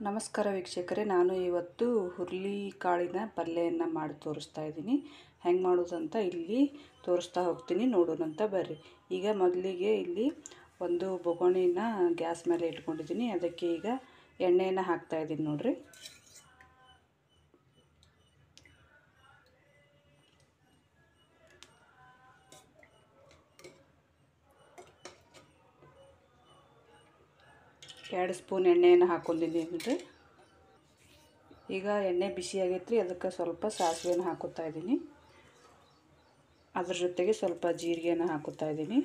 ನಮಸ್ಕಾರ ವೀಕ್ಷಕರೇ ನಾನು ಇವತ್ತು ಹುರುಳಿ ಕಾಳಿನ ಪಲ್ಯವನ್ನು ಮಾಡಿ ತೋರಿಸ್ತಾ ಇದ್ದೀನಿ ಹೆಂಗೆ ಮಾಡೋದಂತ ಇಲ್ಲಿ ತೋರಿಸ್ತಾ ಹೋಗ್ತೀನಿ ನೋಡೋಣಂತ ಬರ್ರಿ ಈಗ ಮೊದಲಿಗೆ ಇಲ್ಲಿ ಒಂದು ಬೊಗೋಣಿನ ಗ್ಯಾಸ್ ಮೇಲೆ ಇಟ್ಕೊಂಡಿದ್ದೀನಿ ಅದಕ್ಕೆ ಈಗ ಎಣ್ಣೆಯನ್ನು ಹಾಕ್ತಾ ಇದ್ದೀನಿ ನೋಡ್ರಿ ಎರಡು ಸ್ಪೂನ್ ಎಣ್ಣೆಯನ್ನು ಹಾಕೊಂಡಿದ್ದೀನಿ ರೀ ಈಗ ಎಣ್ಣೆ ಬಿಸಿ ಆಗೈತ್ರಿ ಅದಕ್ಕೆ ಸ್ವಲ್ಪ ಸಾಸಿವೆನ ಹಾಕೋತಾ ಇದ್ದೀನಿ ಅದ್ರ ಜೊತೆಗೆ ಸ್ವಲ್ಪ ಜೀರಿಗೆನ ಹಾಕೋತಾ ಇದ್ದೀನಿ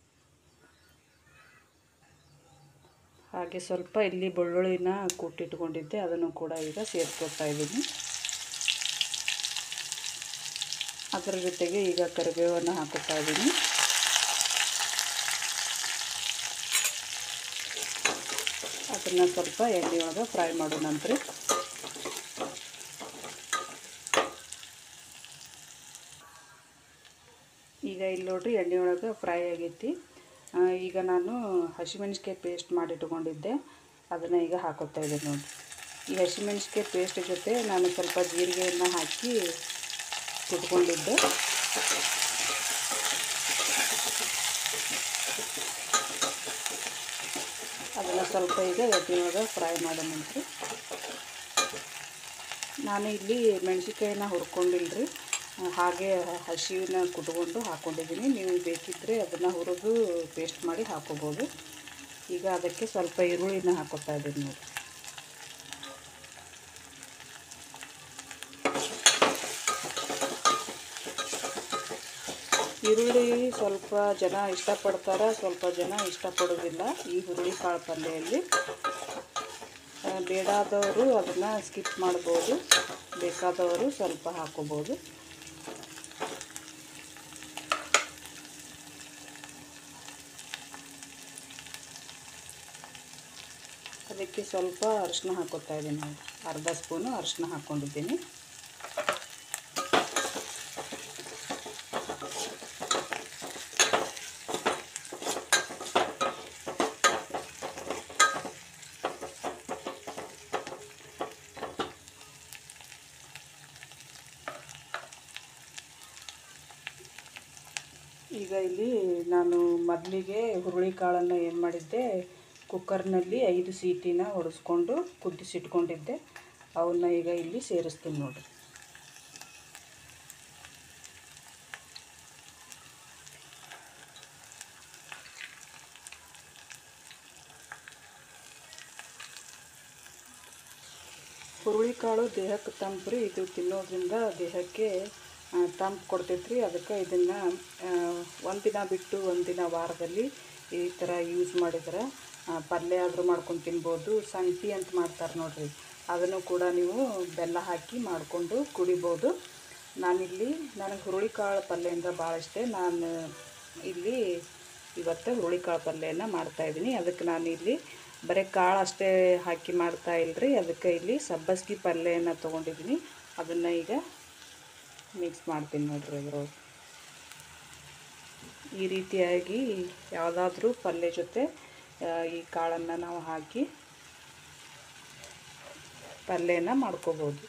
ಹಾಗೆ ಸ್ವಲ್ಪ ಇಲ್ಲಿ ಬೆಳ್ಳುಳ್ಳಿನ ಕುಟ್ಟಿಟ್ಕೊಂಡಿದ್ದೆ ಅದನ್ನು ಕೂಡ ಈಗ ಸೇರಿಸ್ಕೊತಾ ಇದ್ದೀನಿ ಅದರ ಜೊತೆಗೆ ಈಗ ಕರಿಬೇವನ್ನು ಹಾಕೋತಾ ಇದ್ದೀನಿ ಅದನ್ನು ಸ್ವಲ್ಪ ಎಣ್ಣೆಯೊಳಗೆ ಫ್ರೈ ಮಾಡೋ ನಂತರ ಈಗ ಇಲ್ಲಿ ನೋಡ್ರಿ ಎಣ್ಣೆಯೊಳಗೆ ಫ್ರೈ ಆಗೈತಿ ಈಗ ನಾನು ಹಸಿಮೆಣ್ಸಿಕಾಯಿ ಪೇಸ್ಟ್ ಮಾಡಿಟ್ಕೊಂಡಿದ್ದೆ ಅದನ್ನು ಈಗ ಹಾಕೋತಾ ಇದ್ದೀನಿ ನೋಡಿ ಈ ಹಸಿಮೆಣ್ಸಿಕಾಯಿ ಪೇಸ್ಟ್ ಜೊತೆ ನಾನು ಸ್ವಲ್ಪ ಜೀರಿಗೆಯನ್ನು ಹಾಕಿ ಕುಟ್ಕೊಂಡಿದ್ದೆ ಅದನ್ನು ಸ್ವಲ್ಪ ಈಗ ಎಣ್ಣೆಯೊಳಗೆ ಫ್ರೈ ಮಾಡೋಣಂತ್ರಿ ನಾನು ಇಲ್ಲಿ ಮೆಣಸಿನ್ಕಾಯಿನ ಹುರ್ಕೊಂಡಿಲ್ಲ ರೀ ಹಾಗೆ ಹಸಿವಿನ ಕುಟ್ಕೊಂಡು ಹಾಕ್ಕೊಂಡಿದ್ದೀನಿ ನೀವು ಬೇಕಿದ್ದರೆ ಅದನ್ನು ಹುರಿದು ಪೇಸ್ಟ್ ಮಾಡಿ ಹಾಕೋಬೋದು ಈಗ ಅದಕ್ಕೆ ಸ್ವಲ್ಪ ಈರುಳ್ಳಿನ ಹಾಕೋತಾ ಇದ್ದೀನಿ ನೋಡಿ ಈರುಳ್ಳಿ ಸ್ವಲ್ಪ ಜನ ಇಷ್ಟಪಡ್ತಾರೆ ಸ್ವಲ್ಪ ಜನ ಇಷ್ಟಪಡೋದಿಲ್ಲ ಈ ಹುರುಳಿ ಕಾಳು ಪಲ್ಯದಲ್ಲಿ ಬೇಡಾದವರು ಅದನ್ನು ಸ್ಕಿಪ್ ಮಾಡ್ಬೋದು ಬೇಕಾದವರು ಸ್ವಲ್ಪ ಹಾಕೋಬೋದು ಅದಕ್ಕೆ ಸ್ವಲ್ಪ ಅರಿಶಿನ ಹಾಕೋತಾ ಇದ್ದೀನಿ ಅರ್ಧ ಸ್ಪೂನು ಅರಿಶಿನ ಹಾಕ್ಕೊಂಡಿದ್ದೀನಿ ಈಗ ಇಲ್ಲಿ ನಾನು ಮೊದಲಿಗೆ ಹುರುಳಿ ಕಾಳನ್ನು ಏನು ಮಾಡಿದ್ದೆ ಕುಕ್ಕರ್ನಲ್ಲಿ ಐದು ಸೀಟಿನ ಹೊಡೆಸ್ಕೊಂಡು ಕುದಿಸಿಟ್ಕೊಂಡಿದ್ದೆ ಅವನ್ನ ಈಗ ಇಲ್ಲಿ ಸೇರಿಸ್ತೀನಿ ನೋಡಿರಿ ಹುರುಳಿಕಾಳು ದೇಹಕ್ಕೆ ತಂಪು ರೀ ಇದು ತಿನ್ನೋದ್ರಿಂದ ದೇಹಕ್ಕೆ ತಂಪು ಕೊಡ್ತೈತೆ ರೀ ಅದಕ್ಕೆ ಇದನ್ನು ಒಂದಿನ ಬಿಟ್ಟು ಒಂದಿನ ವಾರದಲ್ಲಿ ಈ ಥರ ಯೂಸ್ ಮಾಡಿದ್ರೆ ಪಲ್ಯ ಆದರೂ ಮಾಡ್ಕೊಂಡು ತಿನ್ಬೋದು ಸಂಗತಿ ಅಂತ ಮಾಡ್ತಾರೆ ನೋಡಿರಿ ಅದನ್ನು ಕೂಡ ನೀವು ಬೆಲ್ಲ ಹಾಕಿ ಮಾಡಿಕೊಂಡು ಕುಡಿಬೋದು ನಾನಿಲ್ಲಿ ನನಗೆ ಹುರುಳಿಕಾಳು ಪಲ್ಯ ಅಂದರೆ ಭಾಳ ಇಷ್ಟ ನಾನು ಇಲ್ಲಿ ಇವತ್ತು ಹುರುಳಿಕಾಳು ಪಲ್ಯನ ಮಾಡ್ತಾಯಿದ್ದೀನಿ ಅದಕ್ಕೆ ನಾನು ಇಲ್ಲಿ ಬರೀ ಕಾಳು ಅಷ್ಟೇ ಹಾಕಿ ಮಾಡ್ತಾ ಇಲ್ಲರಿ ಅದಕ್ಕೆ ಇಲ್ಲಿ ಸಬ್ಬಸ್ಗಿ ಪಲ್ಯನ ತೊಗೊಂಡಿದ್ದೀನಿ ಅದನ್ನು ಈಗ ಮಿಕ್ಸ್ ಮಾಡ್ತೀನಿ ನೋಡ್ರಿ ಅದ್ರೊಳಗೆ ಈ ರೀತಿಯಾಗಿ ಯಾವುದಾದ್ರೂ ಪಲ್ಯ ಜೊತೆ ಈ ಕಾಳನ್ನು ನಾವು ಹಾಕಿ ಪಲ್ಯನ ಮಾಡ್ಕೋಬೋದು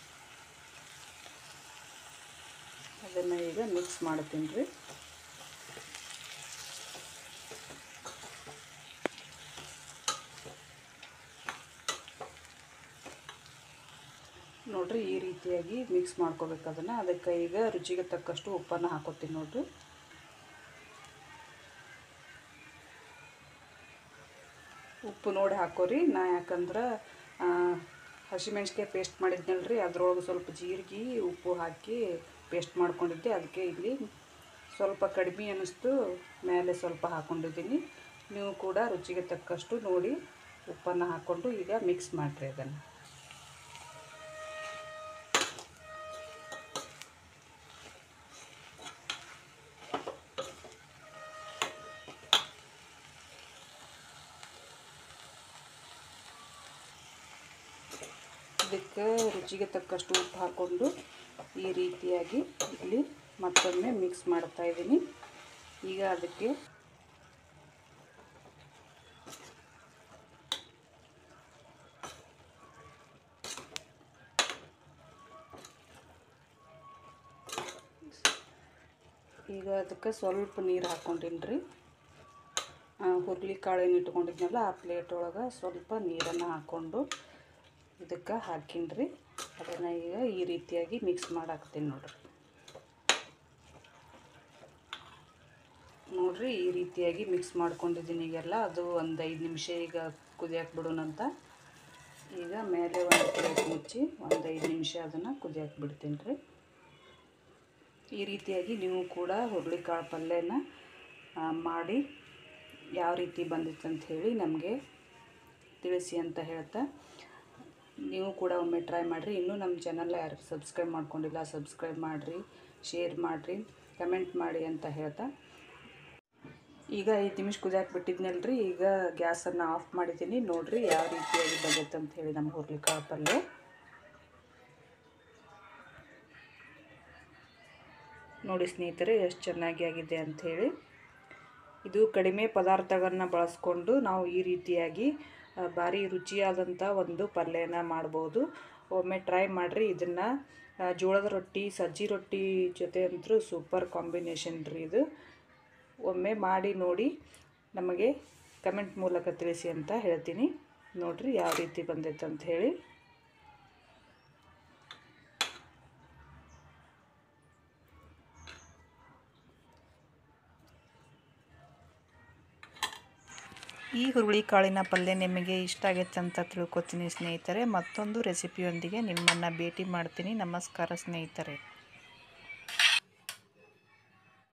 ಅದನ್ನು ಈಗ ಮಿಕ್ಸ್ ಮಾಡ್ತೀನಿ ರೀ ನೋಡ್ರಿ ಈ ರೀತಿಯಾಗಿ ಮಿಕ್ಸ್ ಮಾಡ್ಕೋಬೇಕು ಅದನ್ನು ಅದಕ್ಕೆ ಈಗ ರುಚಿಗೆ ತಕ್ಕಷ್ಟು ಉಪ್ಪನ್ನು ಹಾಕೋತೀನಿ ನೋಡ್ರಿ ಉಪ್ಪು ನೋಡಿ ಹಾಕೋರಿ ನಾ ಯಾಕಂದ್ರೆ ಹಸಿಮೆಣ್ಸಿಕಾಯಿ ಪೇಸ್ಟ್ ಮಾಡಿದ್ನಲ್ರಿ ಅದ್ರೊಳಗೆ ಸ್ವಲ್ಪ ಜೀರಿಗೆ ಉಪ್ಪು ಹಾಕಿ ಪೇಸ್ಟ್ ಮಾಡ್ಕೊಂಡಿದ್ದೆ ಅದಕ್ಕೆ ಇಲ್ಲಿ ಸ್ವಲ್ಪ ಕಡಿಮೆ ಅನ್ನಿಸ್ತು ಮೇಲೆ ಸ್ವಲ್ಪ ಹಾಕ್ಕೊಂಡಿದ್ದೀನಿ ನೀವು ಕೂಡ ರುಚಿಗೆ ತಕ್ಕಷ್ಟು ನೋಡಿ ಉಪ್ಪನ್ನು ಹಾಕ್ಕೊಂಡು ಈಗ ಮಿಕ್ಸ್ ಮಾಡಿರಿ ಅದನ್ನು ಇದಕ್ಕೆ ರುಚಿಗೆ ತಕ್ಕಷ್ಟು ಉಪ್ಪು ಹಾಕ್ಕೊಂಡು ಈ ರೀತಿಯಾಗಿ ಇಲ್ಲಿ ಮತ್ತೊಮ್ಮೆ ಮಿಕ್ಸ್ ಮಾಡ್ತಾ ಇದ್ದೀನಿ ಈಗ ಅದಕ್ಕೆ ಈಗ ಅದಕ್ಕೆ ಸ್ವಲ್ಪ ನೀರು ಹಾಕ್ಕೊಂಡಿನಿ ರೀ ಹುರುಳಿ ಕಾಳು ಏನು ಇಟ್ಕೊಂಡಿದ್ನಲ್ಲ ಆ ಪ್ಲೇಟ್ ಒಳಗೆ ಸ್ವಲ್ಪ ನೀರನ್ನು ಹಾಕ್ಕೊಂಡು ಇದಕ್ಕೆ ಹಾಕಿನ್ರಿ ಅದನ್ನು ಈಗ ಈ ರೀತಿಯಾಗಿ ಮಿಕ್ಸ್ ಮಾಡಾಕ್ತೀನಿ ನೋಡ್ರಿ ನೋಡ್ರಿ ಈ ರೀತಿಯಾಗಿ ಮಿಕ್ಸ್ ಮಾಡ್ಕೊಂಡಿದ್ದೀನಿ ಈಗೆಲ್ಲ ಅದು ಒಂದು ಐದು ನಿಮಿಷ ಈಗ ಕುದಿಯಕ್ಕೆ ಬಿಡೋಣಂತ ಈಗ ಮೇಲೆ ಒಂದು ಪ್ಲೇಟ್ ಮುಚ್ಚಿ ಒಂದು ಐದು ನಿಮಿಷ ಅದನ್ನು ಕುದಿಯಕ್ಕೆ ಬಿಡ್ತೀನಿ ರೀ ಈ ರೀತಿಯಾಗಿ ನೀವು ಕೂಡ ಹುರುಳಿಕಾಳು ಪಲ್ಯನ ಆ, ಮಾಡಿ ಯಾವ ರೀತಿ ಬಂದಿತ್ತು ಅಂತ ಹೇಳಿ ನಮಗೆ ತಿಳಿಸಿ ಅಂತ ಹೇಳ್ತಾ ನೀವು ಕೂಡ ಒಮ್ಮೆ ಟ್ರೈ ಮಾಡಿರಿ ಇನ್ನೂ ನಮ್ಮ ಚಾನಲ್ನ ಯಾರು ಸಬ್ಸ್ಕ್ರೈಬ್ ಮಾಡ್ಕೊಂಡಿಲ್ಲ ಸಬ್ಸ್ಕ್ರೈಬ್ ಮಾಡಿರಿ ಶೇರ್ ಮಾಡಿರಿ ಕಮೆಂಟ್ ಮಾಡಿ ಅಂತ ಹೇಳ್ತಾ ಈಗ ಐದು ನಿಮಿಷ ಕುದಿಯಾಕೆ ಬಿಟ್ಟಿದ್ನಲ್ರಿ ಈಗ ಗ್ಯಾಸನ್ನು ಆಫ್ ಮಾಡಿದ್ದೀನಿ ನೋಡಿರಿ ಯಾವ ರೀತಿಯಾಗಿ ಬಂದೈತೆ ಅಂತ ಹೇಳಿ ನಮ್ಮ ಹುರುಳಿಕಾಳು ಪಲ್ಯ ನೋಡಿ ಸ್ನೇಹಿತರೆ ಎಷ್ಟು ಚೆನ್ನಾಗಿ ಆಗಿದೆ ಅಂಥೇಳಿ ಇದು ಕಡಿಮೆ ಪದಾರ್ಥಗಳನ್ನ ಬಳಸ್ಕೊಂಡು ನಾವು ಈ ರೀತಿಯಾಗಿ ಆ, ಭಾರಿ ರುಚಿಯಾದಂಥ ಒಂದು ಪಲ್ಯನ ಮಾಡ್ಬೋದು ಒಮ್ಮೆ ಟ್ರೈ ಮಾಡಿರಿ ಇದನ್ನು ಜೋಳದ ರೊಟ್ಟಿ ಸಜ್ಜಿ ರೊಟ್ಟಿ ಜೊತೆ ಅಂತೂ ಸೂಪರ್ ಕಾಂಬಿನೇಷನ್ ರೀ ಇದು ಒಮ್ಮೆ ಮಾಡಿ ನೋಡಿ ನಮಗೆ ಕಮೆಂಟ್ ಮೂಲಕ ತಿಳಿಸಿ ಅಂತ ಹೇಳ್ತೀನಿ ನೋಡಿರಿ ಯಾವ ರೀತಿ ಬಂದೈತೆ ಅಂತ ಹೇಳಿ ಈ ಹುರುಳಿ ಕಾಳಿನ ಪಲ್ಯ ನಿಮಗೆ ಇಷ್ಟ ಆಗೈತೆ ಅಂತ ತಿಳ್ಕೊತೀನಿ ಸ್ನೇಹಿತರೆ ಮತ್ತೊಂದು ರೆಸಿಪಿಯೊಂದಿಗೆ ನಿಮ್ಮನ್ನು ಭೇಟಿ ಮಾಡ್ತೀನಿ ನಮಸ್ಕಾರ ಸ್ನೇಹಿತರೆ